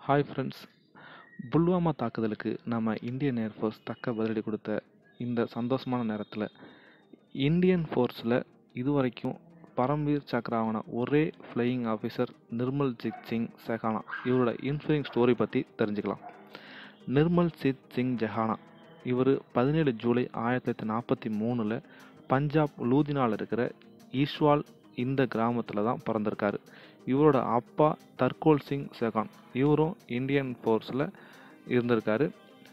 hi friends Pulwama தாக்குதலுக்கு நம்ம Indian air force தக்க பதிலடி கொடுத்த இந்த சந்தோஷமான நேரத்தில் இந்தியன் ஃபோர்ஸில் இதுவரைக்கும் பரம்வீர் சக்ரா ஆன ஒரே ஃப்ளையிங் ஆஃபீஸர் நிர்மல் ஜித் சிங் செஹானா இவரோட இன்ஸ்பைரிங் ஸ்டோரி பற்றி தெரிஞ்சுக்கலாம் நிர்மல் சித் சிங் ஜெஹானா இவர் பதினேழு ஜூலை ஆயிரத்தி தொள்ளாயிரத்தி நாற்பத்தி மூணில் பஞ்சாப் லூதினாவில் இருக்கிற ஈஸ்வால் இந்த கிராமத்தில் தான் பிறந்திருக்காரு இவரோட அப்பா தர்கோல் சிங் செகான் இவரும் இந்தியன் ஃபோர்ஸில் இருந்திருக்காரு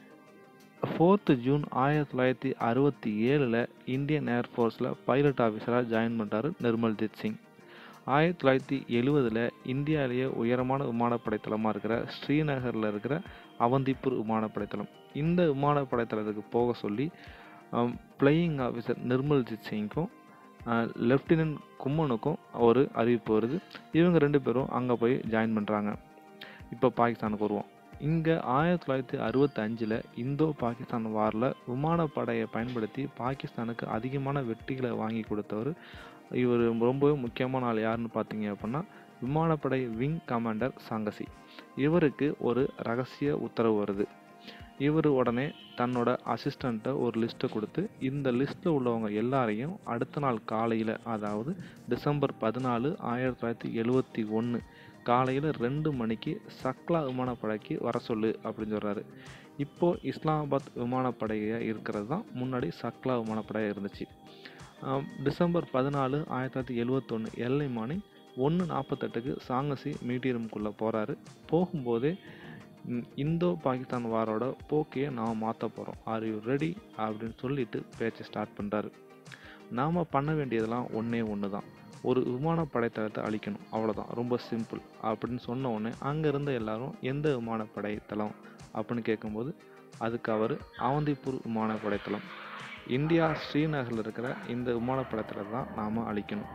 ஃபோர்த்து ஜூன் ஆயிரத்தி தொள்ளாயிரத்தி அறுபத்தி ஏழில் இந்தியன் ஏர்ஃபோர்ஸில் பைலட் ஆஃபீஸராக ஜாயின் பண்ணுறாரு நிர்மல்ஜித் சிங் ஆயிரத்தி தொள்ளாயிரத்தி எழுவதில் இந்தியாவிலேயே உயரமான விமானப்படை தளமாக இருக்கிற ஸ்ரீநகரில் இருக்கிற அவந்திப்பூர் விமானப்படை தளம் இந்த விமானப்படை தளத்துக்கு போக சொல்லி ஃப்ளையிங் ஆஃபீஸர் நிர்மல்ஜித் சிங்க்கும் லெஃப்டினன்ட் கும்மனுக்கும் ஒரு அறிவிப்பு வருது இவங்க ரெண்டு பேரும் அங்கே போய் ஜாயின் பண்ணுறாங்க இப்போ பாகிஸ்தானுக்கு வருவோம் இங்கே ஆயிரத்தி தொள்ளாயிரத்தி அறுபத்தஞ்சில் இந்தோ பாகிஸ்தான் வாரில் விமானப்படையை பயன்படுத்தி பாகிஸ்தானுக்கு அதிகமான வெற்றிகளை வாங்கி கொடுத்தவர் இவர் ரொம்பவே முக்கியமான ஆள் யாருன்னு பார்த்தீங்க அப்படின்னா விமானப்படை விங் கமாண்டர் சாங்கசி இவருக்கு ஒரு ரகசிய உத்தரவு வருது இவர் உடனே தன்னோட அசிஸ்டண்ட்டை ஒரு லிஸ்ட்டை கொடுத்து இந்த லிஸ்ட்டில் உள்ளவங்க எல்லாரையும் அடுத்த நாள் காலையில் அதாவது டிசம்பர் பதினாலு ஆயிரத்தி தொள்ளாயிரத்தி எழுவத்தி ஒன்று காலையில் ரெண்டு மணிக்கு சக்லா விமானப்படைக்கு வர சொல்லு அப்படின்னு சொல்கிறாரு இப்போது இஸ்லாமாபாத் விமானப்படையாக இருக்கிறது தான் முன்னாடி சக்லா விமானப்படையாக இருந்துச்சு டிசம்பர் பதினாலு ஆயிரத்தி தொள்ளாயிரத்தி எழுவத்தொன்று எல்லை மார்னிங் ஒன்று நாற்பத்தெட்டுக்கு சாங்கசி மீட்டியரம்குள்ளே போகிறாரு போகும்போதே இந்தோ பாகிஸ்தான் வாரோட போக்கையை நாம் மாற்ற போகிறோம் ஆர் யூ ரெடி அப்படின்னு சொல்லிட்டு பேச்சை ஸ்டார்ட் பண்ணுறாரு நாம் பண்ண வேண்டியதெல்லாம் ஒன்றே ஒன்று தான் ஒரு விமானப்படை தளத்தை அழிக்கணும் அவ்வளோதான் ரொம்ப சிம்பிள் அப்படின்னு சொன்ன உடனே அங்கே இருந்த எல்லாரும் எந்த விமானப்படை தளம் அப்படின்னு கேட்கும்போது அதுக்கு அவர் அவந்திப்பூர் விமானப்படை தளம் இந்தியா ஸ்ரீநகரில் இருக்கிற இந்த விமானப்படை தளத்தை தான் நாம் அழிக்கணும்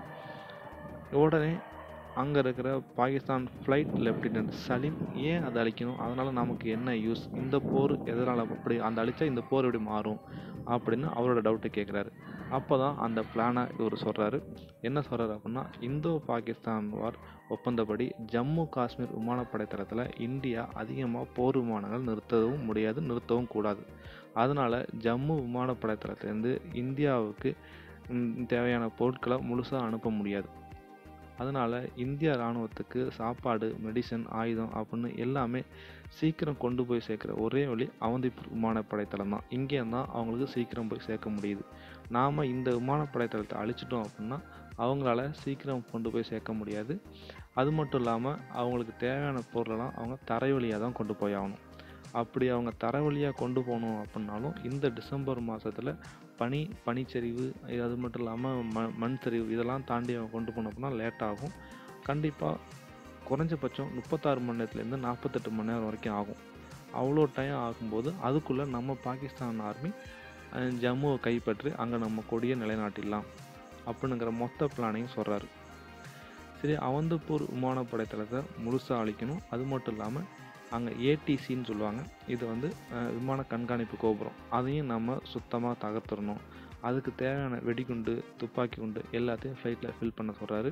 உடனே அங்கே இருக்கிற பாகிஸ்தான் ஃப்ளைட் லெப்டினன்ட் சலீம் ஏன் அதை அழிக்கணும் அதனால் நமக்கு என்ன யூஸ் இந்த போர் எதனால் அப்படி அந்த அழிச்சா இந்த போர் எப்படி மாறும் அப்படின்னு அவரோட டவுட்டு கேட்குறாரு அப்போ தான் அந்த பிளானை இவர் சொல்கிறாரு என்ன சொல்கிறாரு அப்படின்னா இந்தோ பாகிஸ்தான் வார் ஒப்பந்தப்படி ஜம்மு காஷ்மீர் விமானப்படை தளத்தில் இந்தியா அதிகமாக போர் விமானங்கள் நிறுத்தவும் முடியாது நிறுத்தவும் கூடாது அதனால் ஜம்மு விமானப்படை தளத்துலேருந்து இந்தியாவுக்கு தேவையான பொருட்களை முழுசாக அனுப்ப முடியாது அதனால் இந்திய இராணுவத்துக்கு சாப்பாடு மெடிசன் ஆயுதம் அப்படின்னு எல்லாமே சீக்கிரம் கொண்டு போய் சேர்க்குற ஒரே வழி அவந்திப்பூர் விமானப்படை தளம் தான் இங்கே தான் அவங்களுக்கு சீக்கிரம் போய் சேர்க்க முடியுது நாம் இந்த விமானப்படை தளத்தை அழிச்சிட்டோம் அப்படின்னா அவங்களால சீக்கிரம் கொண்டு போய் சேர்க்க முடியாது அது மட்டும் இல்லாமல் அவங்களுக்கு தேவையான பொருளெல்லாம் அவங்க தரை வழியாக தான் கொண்டு போய் ஆகணும் அப்படி அவங்க தர வழியாக கொண்டு போகணும் அப்படின்னாலும் இந்த டிசம்பர் மாதத்தில் பனி பனிச்சரிவு அது மட்டும் இல்லாமல் ம மண் சரிவு இதெல்லாம் தாண்டி அவங்க கொண்டு போனோம் அப்படின்னா லேட் ஆகும் கண்டிப்பாக குறைஞ்சபட்சம் முப்பத்தாறு மணி நேரத்துலேருந்து நாற்பத்தெட்டு மணி நேரம் வரைக்கும் ஆகும் அவ்வளோ டைம் ஆகும்போது அதுக்குள்ளே நம்ம பாகிஸ்தான் ஆர்மி ஜம்முவை கைப்பற்றி அங்கே நம்ம கொடியை நிலைநாட்டிடலாம் அப்படிங்கிற மொத்த பிளானையும் சொல்கிறாரு சரி அவந்தப்பூர் விமானப்படை தளத்தை முழுசாக அழிக்கணும் அது மட்டும் இல்லாமல் அங்கே ஏடிசின்னு சொல்லுவாங்க இது வந்து விமான கண்காணிப்பு கோபுரம் அதையும் நம்ம சுத்தமாக தகர்த்துடணும் அதுக்கு தேவையான வெடிகுண்டு துப்பாக்கி குண்டு எல்லாத்தையும் ஃப்ளைட்டில் ஃபில் பண்ண சொல்கிறாரு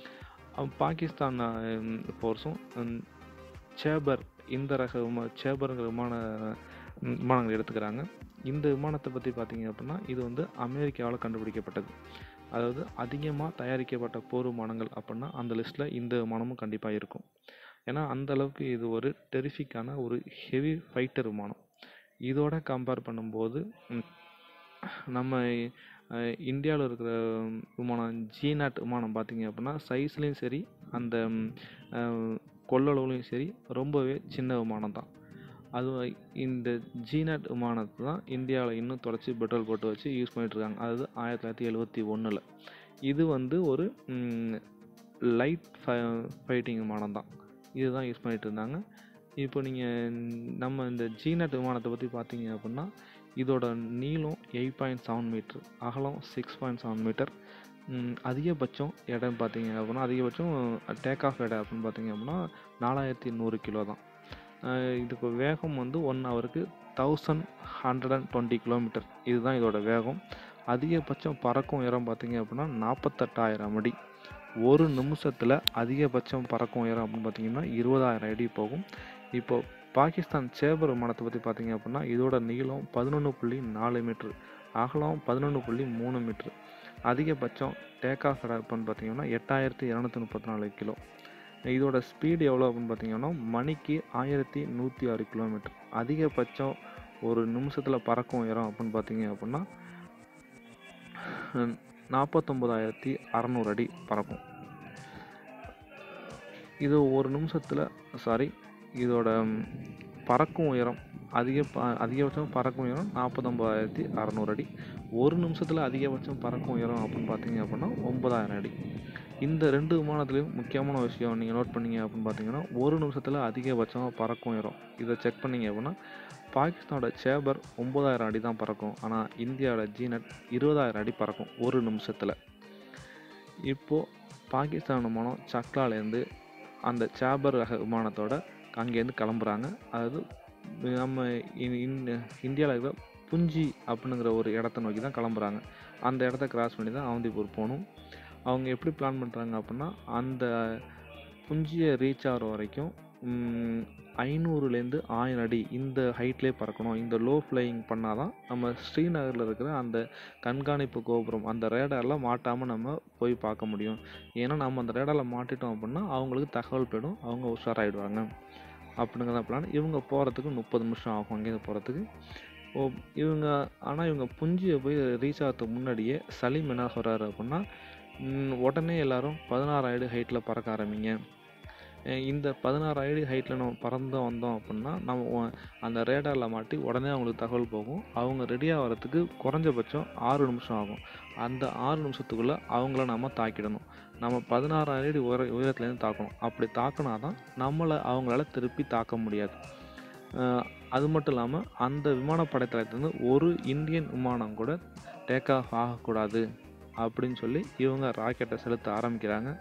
பாகிஸ்தான் ஃபோர்ஸும் சேபர் இந்த ரக விமா சேபருங்கிற விமான விமானங்கள் எடுத்துக்கிறாங்க இந்த விமானத்தை பற்றி பார்த்தீங்க அப்படின்னா இது வந்து அமெரிக்காவில் கண்டுபிடிக்கப்பட்டது அதாவது அதிகமாக தயாரிக்கப்பட்ட போர் விமானங்கள் அப்படின்னா அந்த லிஸ்ட்டில் இந்த விமானமும் கண்டிப்பாக இருக்கும் ஏன்னா அந்த அளவுக்கு இது ஒரு டெரிஃபிக்கான ஒரு ஹெவி ஃபைட்டர் விமானம் இதோட கம்பேர் பண்ணும்போது நம்ம இந்தியாவில் இருக்கிற விமானம் ஜிநாட் விமானம் பார்த்திங்க அப்படின்னா சைஸ்லேயும் சரி அந்த கொள்ளளவுலையும் சரி ரொம்பவே சின்ன விமானம் தான் அது இந்த ஜிநாட் விமானத்தை தான் இந்தியாவில் இன்னும் தொடச்சி பெட்ரோல் போட்டு வச்சு யூஸ் பண்ணிகிட்ருக்காங்க அதாவது ஆயிரத்தி தொள்ளாயிரத்தி எழுவத்தி ஒன்றில் இது வந்து ஒரு லைட் ஃபைட்டிங் விமானம் தான் இதுதான் யூஸ் பண்ணிகிட்டு இருந்தாங்க இப்போ நீங்கள் நம்ம இந்த ஜிநட் விமானத்தை பற்றி பார்த்தீங்க அப்படின்னா இதோட நீளம் எயிட் பாயிண்ட் செவன் மீட்ரு அகலம் சிக்ஸ் பாயிண்ட் செவன் மீட்டர் அதிகபட்சம் இடம் பார்த்தீங்க அப்படின்னா அதிகபட்சம் டேக் ஆஃப் இடம் அப்படின்னு பார்த்தீங்க அப்படின்னா நாலாயிரத்தி நூறு கிலோ தான் இதுக்கு வேகம் வந்து ஒன் ஹவருக்கு thousand hundred and twenty kilometre இதுதான் இதோட வேகம் அதிகபட்சம் பறக்கும் உயரம் பார்த்தீங்க அப்படின்னா நாற்பத்தெட்டாயிரம் அடி ஒரு நிமிஷத்தில் அதிகபட்சம் பறக்கும் உயரம் அப்படின்னு பார்த்தீங்கன்னா இருபதாயிரம் அடி போகும் இப்போ பாகிஸ்தான் சேபர் விமானத்தை பற்றி பார்த்தீங்க அப்படின்னா இதோட நீளம் பதினொன்று புள்ளி நாலு மீட்ரு அகலம் பதினொன்று புள்ளி மூணு மீட்ரு அதிகபட்சம் டேக் ஆஃப் அப்படின்னு பார்த்தீங்கன்னா எட்டாயிரத்தி இரநூத்தி முப்பத்தி நாலு கிலோ இதோட ஸ்பீடு எவ்வளோ அப்படின்னு பார்த்தீங்கன்னா மணிக்கு ஆயிரத்தி நூற்றி ஆறு கிலோமீட்டர் அதிகபட்சம் ஒரு நிமிஷத்தில் பறக்கும் உயரம் அப்படின்னு பார்த்தீங்க அப்படின்னா நாற்பத்தொம்போதாயிரத்தி அறநூறு அடி பறக்கும் இது ஒரு நிமிஷத்தில் சாரி இதோட பறக்கும் உயரம் அதிக ப அதிகபட்சம் பறக்கும் உயரம் நாற்பத்தொம்போதாயிரத்தி அறநூறு அடி ஒரு நிமிஷத்தில் அதிகபட்சம் பறக்கும் உயரம் அப்படின்னு பார்த்தீங்க அப்படின்னா ஒன்பதாயிரம் அடி இந்த ரெண்டு விமானத்துலேயும் முக்கியமான விஷயம் நீங்கள் நோட் பண்ணீங்க அப்படின்னு பார்த்தீங்கன்னா ஒரு நிமிஷத்தில் அதிகபட்சமாக பறக்கும் உயரம் இதை செக் பண்ணீங்க அப்படின்னா பாகிஸ்தானோட சேபர் ஒம்பதாயிரம் அடி தான் பறக்கும் ஆனால் இந்தியாவோட ஜீனட் இருபதாயிரம் அடி பறக்கும் ஒரு நிமிஷத்தில் இப்போது பாகிஸ்தான் விமானம் சக்லாலேருந்து அந்த சேபர் ரக விமானத்தோட அங்கேருந்து கிளம்புறாங்க அதாவது நம்ம இந்தியாவில் இருக்கிற புஞ்சி அப்படிங்கிற ஒரு இடத்த நோக்கி தான் கிளம்புறாங்க அந்த இடத்த கிராஸ் பண்ணி தான் அவந்திப்பூர் போகணும் அவங்க எப்படி பிளான் பண்ணுறாங்க அப்படின்னா அந்த புஞ்சியை ரீச் ஆகிற வரைக்கும் ஐநூறுலேருந்து ஆயிரம் அடி இந்த ஹைட்லேயே பறக்கணும் இந்த லோ ஃப்ளையிங் பண்ணால் தான் நம்ம ஸ்ரீநகரில் இருக்கிற அந்த கண்காணிப்பு கோபுரம் அந்த ரேடாரில் மாட்டாமல் நம்ம போய் பார்க்க முடியும் ஏன்னா நம்ம அந்த ரேடாரில் மாட்டிட்டோம் அப்படின்னா அவங்களுக்கு தகவல் போயிடும் அவங்க உஷாராயிடுவாங்க அப்படிங்கிற பிளான் இவங்க போகிறதுக்கு முப்பது நிமிஷம் ஆகும் அங்கேருந்து போகிறதுக்கு ஓ இவங்க ஆனால் இவங்க புஞ்சியை போய் ரீச் ஆகிறதுக்கு முன்னாடியே சலீம் என்ன சொல்கிறாரு அப்படின்னா உடனே எல்லாரும் பதினாறு அடி ஹைட்டில் பறக்க ஆரம்பிங்க இந்த பதினாறு அடி ஹைட்டில் நம்ம பறந்து வந்தோம் அப்படின்னா நம்ம அந்த ரேடாரில் மாட்டி உடனே அவங்களுக்கு தகவல் போகும் அவங்க ரெடியாக வரத்துக்கு குறைஞ்சபட்சம் ஆறு நிமிஷம் ஆகும் அந்த ஆறு நிமிஷத்துக்குள்ளே அவங்கள நம்ம தாக்கிடணும் நம்ம பதினாறு அடி உயர உயரத்துலேருந்து தாக்கணும் அப்படி தாக்கினா தான் நம்மளை அவங்களால திருப்பி தாக்க முடியாது அது மட்டும் இல்லாமல் அந்த விமானப்படைத்தளத்துலேருந்து ஒரு இந்தியன் விமானம் கூட டேக் ஆஃப் ஆகக்கூடாது அப்படின்னு சொல்லி இவங்க ராக்கெட்டை செலுத்த ஆரம்பிக்கிறாங்க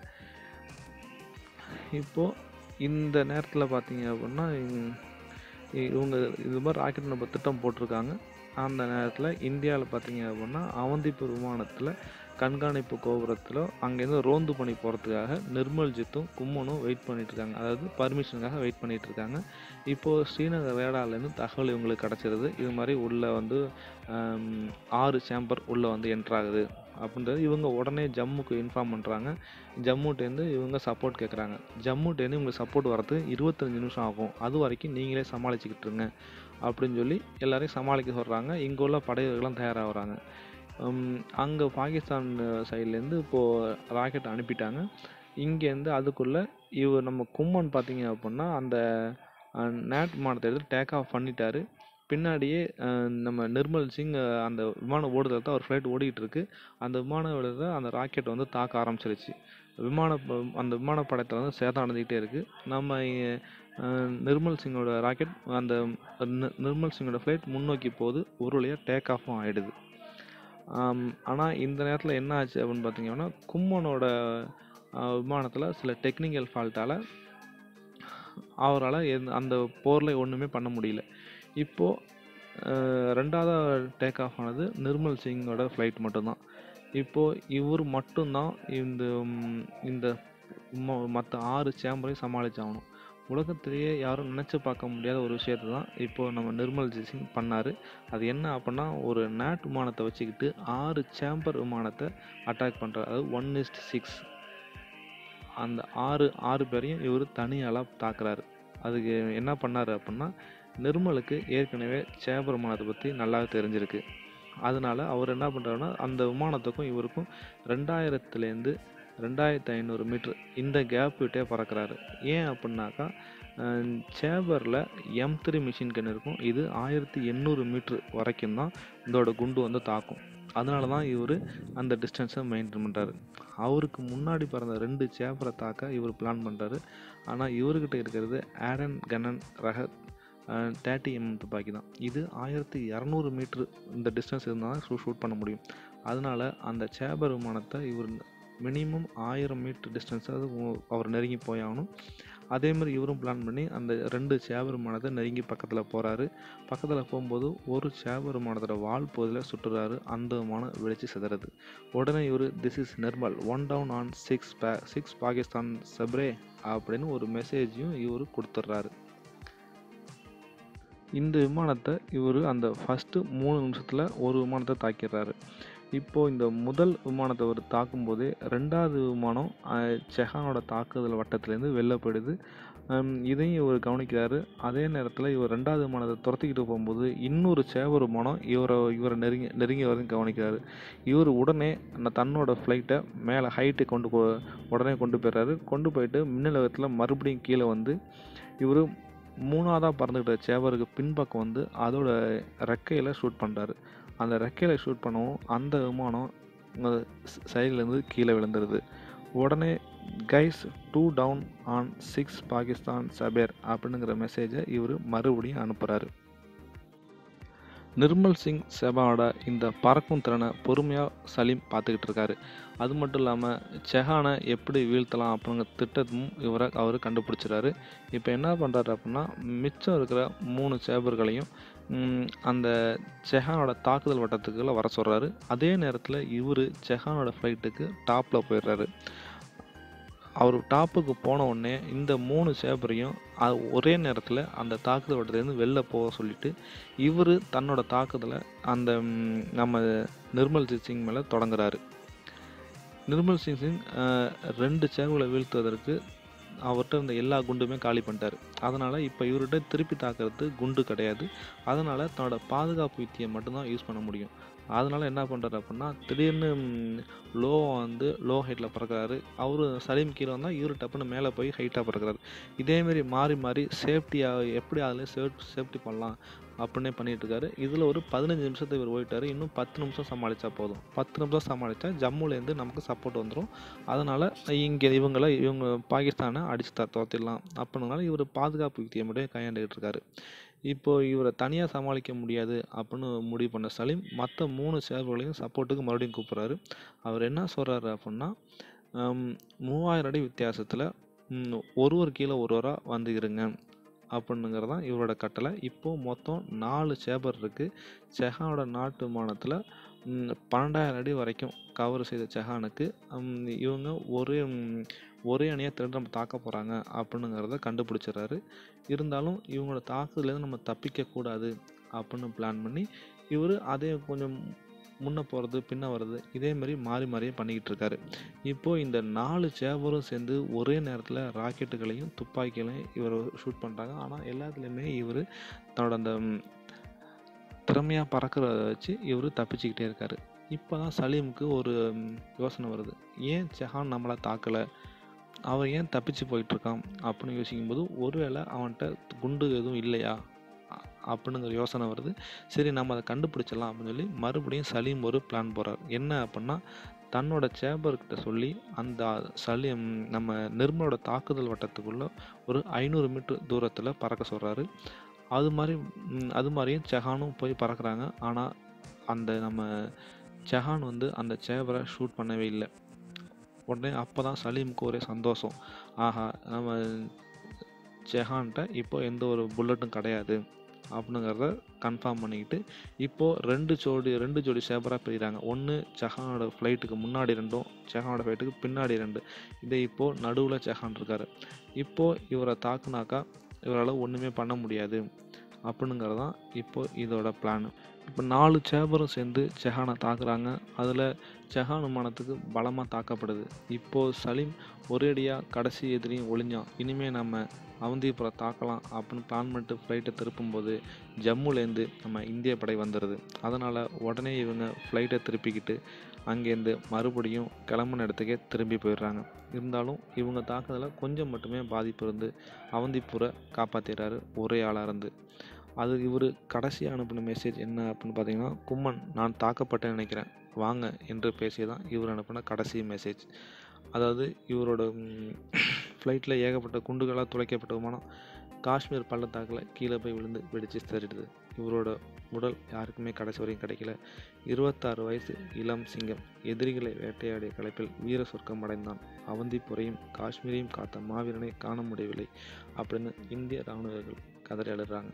இப்போது இந்த நேரத்தில் பார்த்தீங்க அப்படின்னா இவங்க இது மாதிரி ராக்கெட் நம்ம திட்டம் போட்டிருக்காங்க அந்த நேரத்தில் இந்தியாவில் பார்த்தீங்க அப்படின்னா அவந்திப்பூர் விமானத்தில் கண்காணிப்பு கோபுரத்தில் அங்கேருந்து ரோந்து பண்ணி போகிறதுக்காக நிர்மல்ஜித்தும் கும்மனும் வெயிட் பண்ணிட்டு இருக்காங்க அதாவது பர்மிஷனுக்காக வெயிட் பண்ணிட்டு இருக்காங்க இப்போது ஸ்ரீநகர் ரேடார்லேருந்து தகவல் இவங்களுக்கு கிடச்சிருது இது மாதிரி உள்ளே வந்து ஆறு சேம்பர் உள்ளே வந்து என்ட்ராகுது அப்படின்றது இவங்க உடனே ஜம்முக்கு இன்ஃபார்ம் பண்ணுறாங்க ஜம்முட்டேருந்து இவங்க சப்போர்ட் கேட்குறாங்க ஜம்முட்டேருந்து இவங்களுக்கு சப்போர்ட் வரது இருபத்தஞ்சி நிமிஷம் ஆகும் அது வரைக்கும் நீங்களே சமாளிச்சுக்கிட்டு இருங்க அப்படின்னு சொல்லி எல்லாரையும் சமாளிக்க சொல்கிறாங்க இங்கே உள்ள படையர்கள்லாம் தயாராகிறாங்க அங்கே பாகிஸ்தான் சைட்லேருந்து இப்போது ராக்கெட் அனுப்பிட்டாங்க இங்கேருந்து அதுக்குள்ளே இவர் நம்ம கும்மன் பார்த்தீங்க அப்படின்னா அந்த நேட் விமானத்தை எடுத்து டேக் ஆஃப் பண்ணிட்டாரு பின்னாடியே நம்ம நிர்மல் சிங் அந்த விமானம் ஓடுறத தான் ஒரு ஃப்ளைட் ஓடிக்கிட்டு இருக்கு அந்த விமானம் ஓடுறத அந்த ராக்கெட் வந்து தாக்க ஆரம்பிச்சிருச்சு விமான அந்த விமானப்படத்தில் வந்து சேதம் அடைஞ்சிக்கிட்டே இருக்குது நம்ம நிர்மல் சிங்கோட ராக்கெட் அந்த நிர்மல் சிங்கோட ஃப்ளைட் முன்னோக்கி போகுது ஒரு வழியாக டேக் ஆஃபும் ஆகிடுது ஆனால் இந்த நேரத்தில் என்ன ஆச்சு அப்படின்னு பார்த்தீங்கன்னா கும்மனோட விமானத்தில் சில டெக்னிக்கல் ஃபால்ட்டால் அவரால் அந்த போரில் ஒன்றுமே பண்ண முடியல இப்போது ரெண்டாவது டேக் ஆஃப் ஆனது நிர்மல் சிங்கோட ஃப்ளைட் மட்டும்தான் இப்போது இவர் மட்டும்தான் இந்த இந்த மற்ற ஆறு சேம்பரையும் சமாளிச்சாகணும் உலகத்திலேயே யாரும் நினச்சி பார்க்க முடியாத ஒரு விஷயத்தை தான் இப்போது நம்ம நிர்மல் சிங் பண்ணார் அது என்ன அப்படின்னா ஒரு நேட் விமானத்தை வச்சுக்கிட்டு ஆறு சேம்பர் விமானத்தை அட்டாக் பண்ணுறாரு அதாவது ஒன் இஸ்ட் சிக்ஸ் அந்த ஆறு ஆறு பேரையும் இவர் தனியாளாக தாக்குறாரு அதுக்கு என்ன பண்ணார் அப்படின்னா நிர்மலுக்கு ஏற்கனவே சேம்பர் விமானத்தை பற்றி நல்லாவே தெரிஞ்சிருக்கு அதனால அவர் என்ன பண்ணுறாருன்னா அந்த விமானத்துக்கும் இவருக்கும் ரெண்டாயிரத்துலேருந்து ரெண்டாயிரத்து ஐநூறு மீட்ரு இந்த கேப் விட்டே பறக்கிறாரு ஏன் அப்படின்னாக்கா சேபரில் எம் த்ரீ மிஷின் கன் இருக்கும் இது ஆயிரத்தி எண்ணூறு மீட்ரு வரைக்கும் தான் இதோட குண்டு வந்து தாக்கும் அதனால தான் இவர் அந்த டிஸ்டன்ஸை மெயின்டைன் பண்ணுறாரு அவருக்கு முன்னாடி பறந்த ரெண்டு சேப்பரை தாக்க இவர் பிளான் பண்ணுறாரு ஆனால் இவர்கிட்ட இருக்கிறது ஆடன் கனன் ரக தேர்ட்டி எம்எம் துப்பாக்கி தான் இது ஆயிரத்தி இரநூறு மீட்ரு இந்த டிஸ்டன்ஸ் இருந்தால் தான் ஷூ ஷூட் பண்ண முடியும் அதனால அந்த சேபர் விமானத்தை இவர் மினிமம் ஆயிரம் மீட்டர் டிஸ்டன்ஸ் அது அவர் நெருங்கி போயாகணும் அதே மாதிரி இவரும் பிளான் பண்ணி அந்த ரெண்டு சேபர் விமானத்தை நெருங்கி பக்கத்தில் போகிறாரு பக்கத்தில் போகும்போது ஒரு சேபர் விமானத்தோட வால் பகுதியில் சுட்டுறாரு அந்த விமானம் வெடிச்சு சிதறது உடனே இவர் this is Nirmal one down on six bay six Pakistan Sabre அப்படின்னு ஒரு மெசேஜையும் இவர் கொடுத்துட்றாரு இந்த விமானத்தை இவர் அந்த ஃபஸ்ட்டு மூணு நிமிஷத்தில் ஒரு விமானத்தை தாக்கிடுறாரு இப்போது இந்த முதல் விமானத்தை அவர் தாக்கும்போதே ரெண்டாவது விமானம் அஹ், செஹானோட தாக்குதல் வட்டத்துலேருந்து வெளில போயிடுது ஹம், இதையும் இவர் கவனிக்கிறாரு அதே நேரத்தில் இவர் ரெண்டாவது விமானத்தை துரத்திக்கிட்டு போகும்போது இன்னொரு சேவர் விமானம் இவரை இவரை நெருங்கி நெருங்கி வரதையும் கவனிக்கிறாரு இவர் உடனே அந்த தன்னோட ஃப்ளைட்டை மேலே ஹைட்டு கொண்டு போ உடனே கொண்டு போயிடுறாரு கொண்டு போயிட்டு மின்னலகத்தில் மறுபடியும் கீழே வந்து இவர் மூணாவதாக பறந்துக்கிட்ட சேவருக்கு பின்பக்கம் வந்து அதோட ரெக்கையில் ஷூட் பண்ணுறாரு அந்த ரெக்கையில் ஷூட் பண்ணவும் அந்த விமானம் சைட்லேருந்து கீழே விழுந்துருது உடனே guys two down on six Pakistan Sabre அப்படிங்கிற மெசேஜை இவர் மறுபடியும் அனுப்புகிறாரு நிர்மல் சிங் செபாவோட இந்த பறக்கும் திறனை பொறுமையாக சலீம் பார்த்துக்கிட்டு இருக்காரு அது மட்டும் இல்லாமல் செஹானை எப்படி வீழ்த்தலாம் அப்படிங்கிற திட்டமும் இவரை அவர் கண்டுபிடிச்சிறாரு இப்போ என்ன பண்ணுறாரு அப்படின்னா மிச்சம் இருக்கிற மூணு சேபர்களையும் ம், அந்த செஹானோட தாக்குதல் வட்டத்துக்குள்ள வர சொல்கிறாரு அதே நேரத்தில் இவர் செஹானோட ஃப்ளைட்டுக்கு டாப்பில் போயிடுறாரு அவர் டாப்புக்கு போன உடனே இந்த மூணு சேபரையும் அது ஒரே நேரத்தில் அந்த தாக்குதல் வட்டத்துலேருந்து வெளில போக சொல்லிட்டு இவர் தன்னோட தாக்குதலை அந்த ம், நம்ம நிர்மல் ஜித் சிங் மேலே தொடங்குறாரு நிர்மல் சிங் சிங் அஹ், ரெண்டு சேவலை வீழ்த்துவதற்கு அவர்கிட்ட இருந்த எல்லா குண்டுமே காலி பண்ணிட்டார் அதனால் இப்போ இவர்கிட்ட திருப்பி தாக்குறது குண்டு கிடையாது அதனால் தன்னோட பாதுகாப்பு யுத்தியை மட்டும்தான் யூஸ் பண்ண முடியும் அதனால் என்ன பண்ணுறாரு அப்படின்னா திடீர்னு லோ வந்து லோ ஹைட்டில் பறக்கிறாரு அவரு சலீம் கீழே வந்தால் இவரு டப்புன்னு மேலே போய் ஹைட்டாக பறக்கிறாரு இதேமாரி மாறி மாறி சேஃப்டியாக எப்படி அதில் சேஃப் சேஃப்டி பண்ணலாம் அப்படின்னே பண்ணிட்டு இருக்காரு இதில் ஒரு பதினஞ்சு நிமிஷத்தை இவர் போயிட்டாரு இன்னும் பத்து நிமிஷம் சமாளித்தா போதும் பத்து நிமிஷம் சமாளித்தா ஜம்முலேருந்து நமக்கு சப்போர்ட் வந்துடும் அதனால் இங்கே இவங்கள இவங்க பாகிஸ்தானை அடிச்சு த துரத்திடலாம் அப்படின்னால இவர் பாதுகாப்பு யுக்தியை மட்டும் கையாண்டுகிட்டு இருக்காரு இப்போ இவரை தனியாக சமாளிக்க முடியாது அப்படின்னு முடிவு பண்ண சலீம் மற்ற மூணு சேர்வர்களையும் சப்போர்ட்டுக்கு மறுபடியும் கூப்பிட்றாரு அவர் என்ன சொல்கிறாரு அப்படின்னா ஹம், மூவாயிரம் அடி வித்தியாசத்தில் ஒருவர் கீழே ஒருவராக வந்து இருங்க அப்படிங்கிறது தான் இவரோட கட்டளை இப்போது மொத்தம் நாலு சேபர் இருக்குது செஹானோட நாட்டு விமானத்தில் பன்னெண்டாயிரம் அடி வரைக்கும் கவர் செய்த செஹானுக்கு ஹம், இவங்க ஒரே ம், ஒரே அணியாக திரண்டு நம்ம தாக்க போகிறாங்க அப்படிங்கிறத கண்டுபிடிச்சிடுறாரு இருந்தாலும் இவங்களோட தாக்குதலேருந்து நம்ம தப்பிக்கக்கூடாது அப்படின்னு பிளான் பண்ணி இவர் அதே கொஞ்சம் முன்ன போகிறது பின்ன வர்றது இதே மாதிரி மாறி மாறியே பண்ணிக்கிட்டு இருக்காரு இப்போது இந்த நாலு சேவரும் சேர்ந்து ஒரே நேரத்தில் ராக்கெட்டுகளையும் துப்பாக்கிகளையும் இவர் ஷூட் பண்ணுறாங்க ஆனால் எல்லாத்துலேயுமே இவர் தன்னோட அந்த ம், திறமையாக பறக்கிறத வச்சு இவர் தப்பிச்சுக்கிட்டே இருக்காரு இப்போ தான் சலீமுக்கு ஒரு ம், யோசனை வருது ஏன் ஜஹான் நம்மளை தாக்கலை அவன் ஏன் தப்பிச்சு போயிட்டு இருக்கான் அப்படின்னு யோசிக்கும்போது ஒருவேளை அவன்கிட்ட குண்டு எதுவும் இல்லையா அ- அப்படிங்கிற யோசனை வருது சரி நம்ம அதை கண்டுபிடிச்சிடலாம் அப்படின்னு சொல்லி மறுபடியும் சலீம் ஒரு பிளான் போகிறார் என்ன அப்படின்னா தன்னோட சேம்பர்கிட்ட சொல்லி அந்த சலீம் நம்ம நிர்மலோட தாக்குதல் வட்டத்துக்குள்ள ஒரு ஐநூறு மீட்டர் தூரத்தில் பறக்க சொல்கிறாரு அது மாதிரி ம், அது மாதிரியும் செஹானும் போய் பறக்குறாங்க ஆனால் அந்த நம்ம செஹான் வந்து அந்த சேவரை ஷூட் பண்ணவே இல்லை உடனே அப்போ தான் சலீமுக்கு ஒரே சந்தோஷம் ஆஹா நம்ம செஹான்கிட்ட இப்போ எந்த ஒரு புல்லட்டும் கிடையாது அப்படிங்கிறத கன்ஃபார்ம் பண்ணிக்கிட்டு இப்போது ரெண்டு ஜோடி ரெண்டு ஜோடி சேபராக பிரிகிறாங்க ஒன்று செஹானோட ஃப்ளைட்டுக்கு முன்னாடி ரெண்டும் செஹானோட ஃப்ளைட்டுக்கு பின்னாடி ரெண்டு இதை இப்போது நடுவில் செஹான் இருக்கார் இப்போது இவரை தாக்குனாக்கா இவரால் ஒன்றுமே பண்ண முடியாது அப்படிங்கிறது தான் இப்போது இதோட பிளான் இப்போ நாலு சேபரும் சேர்ந்து செஹானை தாக்குறாங்க அதில் செஹான் விமானத்துக்கு பலமாக தாக்கப்படுது இப்போது சலீம் ஒரேடியாக கடைசி எதிரியும் ஒளிஞ்சான் இனிமேல் நம்ம அவந்திபுரை தாக்கலாம் அப்படின்னு பிளான் பண்ணிட்டு ஃப்ளைட்டை திருப்பும்போது ஜம்முலேருந்து நம்ம இந்திய படை வந்துடுது அதனால் உடனே இவங்க ஃப்ளைட்டை திருப்பிக்கிட்டு அங்கேருந்து மறுபடியும் கிளம்புன இடத்துக்கே திரும்பி போயிடுறாங்க இருந்தாலும் இவங்க தாக்குதலில் கொஞ்சம் மட்டுமே பாதிப்பு இருந்து அவந்திபுரை காப்பாற்றிடுறாரு ஒரே ஆளாக இருந்து அது இவர் கடைசியாக அனுப்பின மெசேஜ் என்ன அப்படின்னு பார்த்தீங்கன்னா கும்மன் நான் தாக்கப்பட்டேன்னு நினைக்கிறேன் வாங்க என்று பேசி தான் இவர் அனுப்பின கடைசி மெசேஜ் அதாவது இவரோட ஃப்ளைட்டில் ஏகப்பட்ட குண்டுகளால் துளைக்கப்பட்ட விமானம் காஷ்மீர் பள்ளத்தாக்கில் கீழே போய் விழுந்து வெடிச்சு தெரிடுது இவரோட உடல் யாருக்குமே கடைசி வரையும் கிடைக்கல இருபத்தாறு வயசு இளம் சிங்கம் எதிரிகளை வேட்டையாடிய களைப்பில் வீர சொர்க்கம் அடைந்தான் அவந்திப்புரையும் காஷ்மீரையும் காத்த மாவீரனை காண முடியவில்லை அப்படின்னு இந்திய இராணுவர்கள் கதறி அழுறாங்க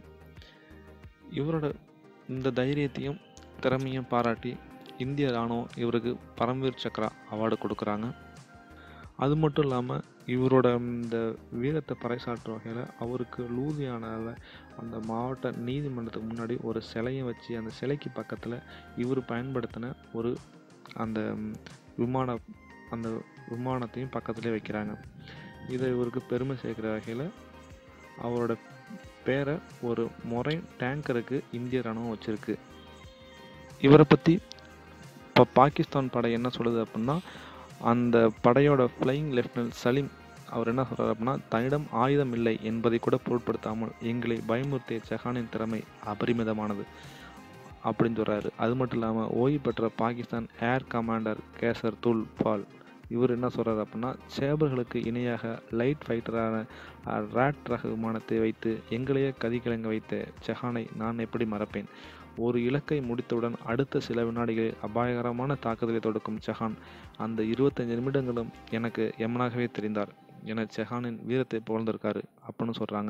இவரோட இந்த தைரியத்தையும் திறமையும் பாராட்டி இந்திய இராணுவம் இவருக்கு பரம்வீர் சக்ரா அவார்டு கொடுக்குறாங்க அது மட்டும் இல்லாமல் இவரோட இந்த வீரத்தை பறைசாற்றும் வகையில் அவருக்கு லூதியானாவில் அந்த மாவட்ட நீதிமன்றத்துக்கு முன்னாடி ஒரு சிலையை வச்சு அந்த சிலைக்கு பக்கத்தில் இவர் பயன்படுத்தின ஒரு அந்த ம், விமான அந்த விமானத்தையும் பக்கத்துலேயே வைக்கிறாங்க இதை இவருக்கு பெருமை சேர்க்குற வகையில் அவரோட பேரை ஒரு முறை டேங்கருக்கு இந்திய ராணுவம் வச்சிருக்கு இவரை பற்றி இப்போ பாகிஸ்தான் படை என்ன சொல்லுது அப்படின்னா அந்த படையோட ஃப்ளையிங் லெஃப்டினன்ட் சலீம் அவர் என்ன சொல்றாரு அப்படின்னா தன்னிடம் ஆயுதம் இல்லை என்பதை கூட பொருட்படுத்தாமல் எங்களை பயமுறுத்திய ஜஹானின் திறமை அபரிமிதமானது அப்படின்னு சொல்றாரு அது மட்டும் இல்லாமல் ஓய்வு பெற்ற பாகிஸ்தான் ஏர் கமாண்டர் கேசர் துல் பால் இவர் என்ன சொல்றாரு அப்படின்னா சேபர்களுக்கு இணையாக லைட் ஃபைட்டரான ராட் ரக விமானத்தை வைத்து எங்களையே கதிகலங்க வைத்த ஜஹானை நான் எப்படி மறப்பேன் ஒரு இலக்கை முடித்தவுடன் அடுத்த சில வினாடிகளில் அபாயகரமான தாக்குதலை தொடுக்கும் ஜஹான் அந்த இருபத்தஞ்சு நிமிடங்களும் எனக்கு எமனாகவே தெரிந்தார் என ஜஹானின் வீரத்தை புகழ்ந்திருக்காரு அப்படின்னு சொல்கிறாங்க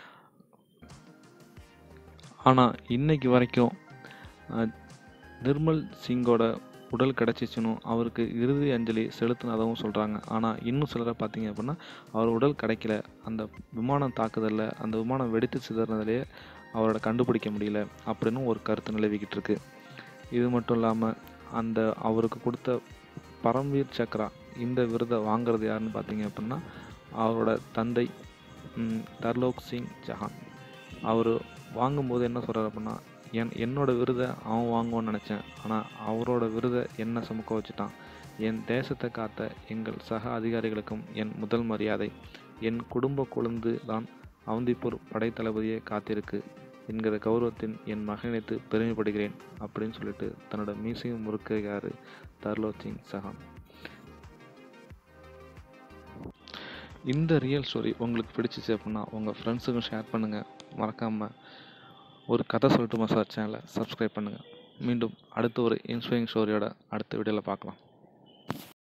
ஆனால் இன்னைக்கு வரைக்கும் அஹ், நிர்மல் சிங்கோட உடல் கிடச்சிச்சுன்னு அவருக்கு இறுதி அஞ்சலி செலுத்தினதாகவும் சொல்கிறாங்க ஆனால் இன்னும் சிலரை பார்த்தீங்க அப்படின்னா அவர் உடல் கிடைக்கல அந்த விமானம் தாக்குதலில் அந்த விமானம் வெடித்து சிதறினதுலேயே அவரோட கண்டுபிடிக்க முடியல அப்படின்னு ஒரு கருத்து நிலவிக்கிட்டு இருக்கு இது மட்டும் இல்லாமல் அந்த அவருக்கு கொடுத்த பரம்வீர் சக்ரா இந்த விருதை வாங்குறது யாருன்னு பார்த்தீங்க அப்படின்னா அவரோட தந்தை ம், தர்லோக் சிங் ஜஹான் அவர் வாங்கும்போது என்ன சொல்கிறார் அப்படின்னா என் என்னோட விருதை அவன் வாங்குவான்னு நினச்சேன் ஆனால் அவரோட விருதை என்ன சுமக்க வச்சுட்டான் என் தேசத்தை காத்த எங்கள் சக அதிகாரிகளுக்கும் என் முதல் மரியாதை என் குடும்ப கொழுந்து தான் அவந்திப்பூர் படைத்தளபதியே காத்திருக்கு என்கிற கௌரவத்தின் என் மகனித்து பெருமைப்படுகிறேன் அப்படின்னு சொல்லிட்டு தன்னோட மீசையும் முறுக்கிறாரு தர்லோக் சிங் சஹான் இந்த ரியல் ஸ்டோரி உங்களுக்கு பிடிச்சிச்சு அப்படின்னா உங்கள் ஃப்ரெண்ட்ஸுக்கும் ஷேர் பண்ணுங்கள் மறக்காமல் ஒரு கதை சொல்லட்டுமா சார் சேனலை சப்ஸ்கிரைப் பண்ணுங்கள் மீண்டும் அடுத்த ஒரு இன்ஸ்பைரிங் ஸ்டோரியோட அடுத்த வீடியோவில் பார்க்கலாம்